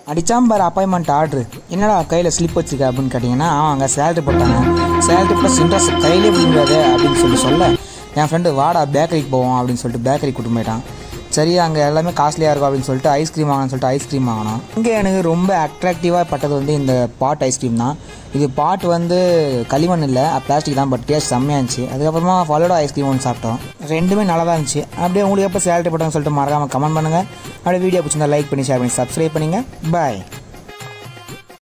அடிச்சாம் பாரு appointment order என்னடா கையில் ஸ்லிப் வச்சிருக்க அப்படின்னு கேட்டிங்கன்னா அவங்க சேலரி போட்டாங்க சேலரி ப்ளஸ் இன்ட்ரெஸ்ட் கையிலே முடியாது அப்படின்னு சொல்லி சொல்ல என் ஃப்ரெண்டு வாடா பேக்கரிக்கு போவோம் அப்படின்னு சொல்லிட்டு பேக்கரி கூட்டு போயிட்டான் சரி அங்கே எல்லாமே காஸ்ட்லியாக இருக்கும் அப்படின்னு சொல்லிட்டு ஐஸ்கிரீம் வாங்கணும்னு சொல்லிட்டு ஐஸ்கிரீம் வாங்கினோம் இங்கே எனக்கு ரொம்ப அட்ராக்டிவாக பட்டது வந்து இந்த பாட் ஐஸ்கிரீம் தான் இது பாட் வந்து களிமண் இல்லை பிளாஸ்டிக் தான் பட் டேஸ்ட் செம்மையாக இருந்துச்சு அதுக்கப்புறமா ஃபலோடா ஐஸ்கிரீம் ஒன்று சாப்பிட்டோம் ரெண்டுமே நல்லா தான் இருந்துச்சு அப்படியே உங்களுக்கு எப்போ சேலரி போட்டாங்கன்னு சொல்லிட்டு மறக்காமல் கமெண்ட் பண்ணுங்கள் அப்படியே வீடியோ பிடிச்சிருந்தா லைக் பண்ணி ஷேர் பண்ணி சப்ஸ்கிரைப் பண்ணுங்கள் பாய்